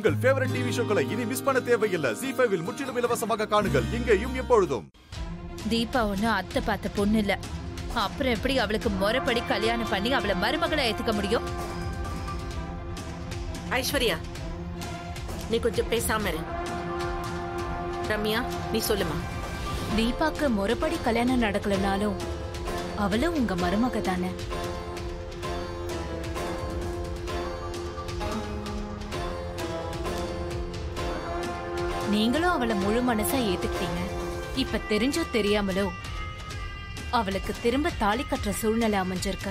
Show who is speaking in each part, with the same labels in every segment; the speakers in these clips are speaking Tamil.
Speaker 1: உங்கள் ஃபேவரட் டிவி ஷோக்களை இனி மிஸ் பண்ண தேவையில்லை ஜி ஃபைவில் முற்றிலும் இலவசமாக காணுங்கள் இங்கேயும் எப்பொழுதும்
Speaker 2: தீபா ஒன்னும் அத்தை பார்த்த பொண்ணு இல்ல அப்புறம் எப்படி அவளுக்கு முறைப்படி கல்யாணம் பண்ணி அவளை மருமகளை ஏத்துக்க முடியும்
Speaker 3: ஐஸ்வர்யா நீ கொஞ்சம் பேசாம இரு ரம்யா நீ சொல்லுமா
Speaker 4: தீபாக்கு முறைப்படி கல்யாணம் நடக்கலனாலும் அவளும் உங்க மருமக தானே நீங்களும் அவளை முழு மனசா ஏத்துக்கிட்டீங்க இப்ப தெரிஞ்சோ தெரியாமலோ அவளுக்கு திரும்ப தாலி கட்டுற சூழ்நிலை அமைஞ்சிருக்கு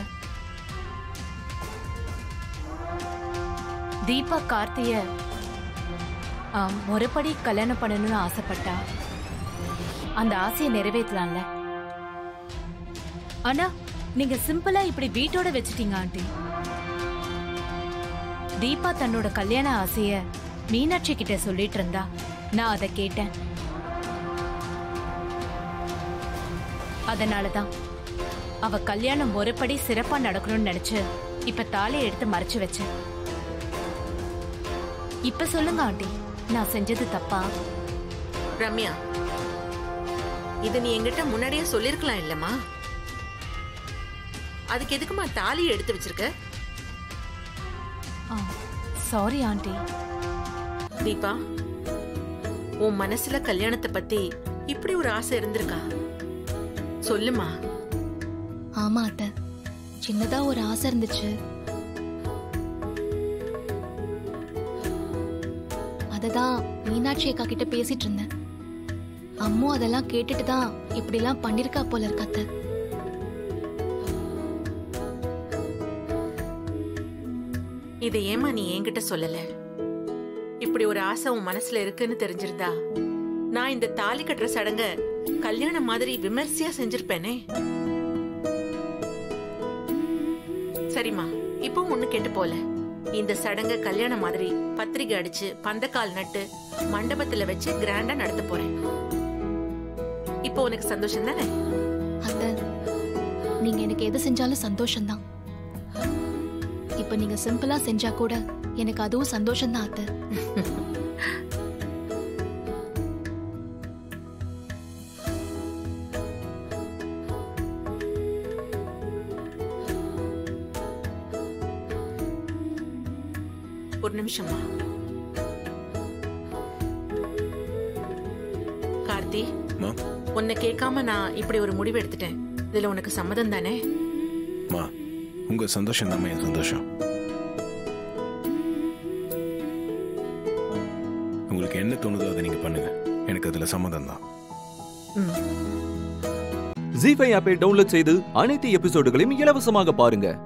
Speaker 4: தீபா கார்த்திய ஆம், முறைப்படி கல்யாணம் பண்ணணும்னு ஆசைப்பட்டா அந்த ஆசையை நிறைவேற்றலாம்ல ஆனா நீங்க சிம்பிளா இப்படி வீட்டோட வச்சிட்டீங்க ஆண்டி தீபா தன்னோட கல்யாண ஆசைய மீனாட்சி கிட்ட சொல்லிட்டு இருந்தா நான் அதை கேட்டேன் அதனாலதான் அவ கல்யாணம் முறைப்படி சிறப்பா நடக்கணும்னு நினைச்சு இப்ப தாலியை எடுத்து மறைச்சு வச்சேன் இப்ப சொல்லுங்க ஆண்டி நான் செஞ்சது தப்பா
Speaker 3: ரம்யா இது நீ என்கிட்ட முன்னாடியே சொல்லிருக்கலாம் இல்லம்மா அதுக்கு எதுக்குமா தாலி எடுத்து வச்சிருக்க
Speaker 4: சாரி ஆண்டி
Speaker 3: தீபா உன் மனசுல கல்யாணத்தை பத்தி இப்படி ஒரு ஆசை இருந்திருக்கா சொல்லுமா
Speaker 5: ஆமா அத்தை சின்னதா ஒரு ஆசை இருந்துச்சு அததான் மீனாட்சி அக்கா கிட்ட பேசிட்டு இருந்தேன் அம்மு அதெல்லாம் கேட்டுட்டு தான் இப்படிலாம் பண்ணிருக்கா போல இருக்கு அத்தை
Speaker 3: இதை ஏமா நீ என்கிட்ட சொல்லல இப்படி ஒரு ஆசை உன் மனசுல இருக்குன்னு தெரிஞ்சிருந்தா நான் இந்த தாலி கட்டுற சடங்க கல்யாணம் மாதிரி விமர்சையா செஞ்சிருப்பேனே சரிம்மா இப்போ ஒண்ணு கேட்டு போல இந்த சடங்க கல்யாணம் மாதிரி பத்திரிகை அடிச்சு பந்தக்கால் நட்டு மண்டபத்துல வச்சு கிராண்டா நடத்த போறேன் இப்போ உனக்கு சந்தோஷம் தானே
Speaker 5: அத்தை நீங்க எனக்கு எது செஞ்சாலும் சந்தோஷம்தான் இப்ப நீங்க சிம்பிளா செஞ்சா கூட எனக்கு அதுவும் சந்தோஷம்தான் அத்தை
Speaker 3: ஒரு நிமிஷமா கார்த்தி
Speaker 6: மா
Speaker 3: உன்னை கேட்காம நான் இப்படி ஒரு முடிவு எடுத்துட்டேன் இதுல உனக்கு சம்மதம் தானே
Speaker 6: மா உங்க சந்தோஷம் தான் என் சந்தோஷம் உங்களுக்கு என்ன தோணுதோ அதை நீங்க பண்ணுங்க எனக்கு அதுல சம்மதம் தான்
Speaker 3: ம்
Speaker 7: ஜி ஃபைவ் ஆப்பை டவுன்லோட் செய்து அனைத்து எபிசோடுகளையும் இலவசமாக பாருங்க